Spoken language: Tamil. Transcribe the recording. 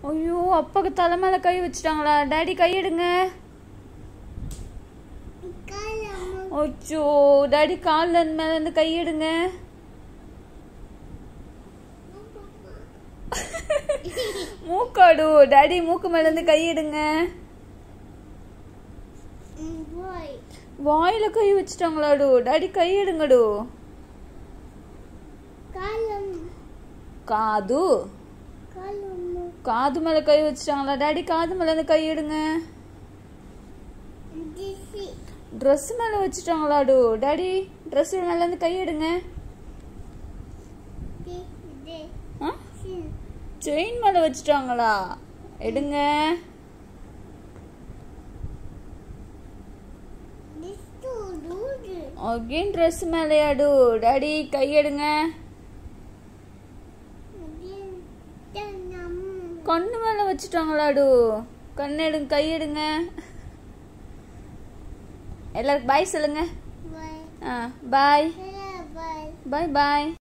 ஐயோ அப்பாக்கு தலை மேல கை வச்சுட்டாங்களா டாடி கை எடுங்க அச்சோ டாடி காலில் மேல இருந்து கை எடுங்க மூக்காடு டாடி மூக்கு மேல இருந்து கை எடுங்க வாயில கை வச்சுட்டாங்களாடு டாடி கை எடுங்கடு காது காது மேல கை வச்சுட்டாங்களா டாடி காது மேல இருந்து கை எடுங்க ட்ரெஸ் மேல வச்சுட்டாங்களாடு டாடி ட்ரெஸ் மேல இருந்து கை எடுங்க செயின் மேல வச்சுட்டாங்களா எடுங்க அகைன் ட்ரெஸ் மேலையாடு டாடி கை எடுங்க கண்ணு மேல வச்சுட்டாங்களாடு கண்ணு எடுங்க கை எடுங்க எல்லாருக்கும் பாய் சொல்லுங்க ஆ பாய் பாய் பாய்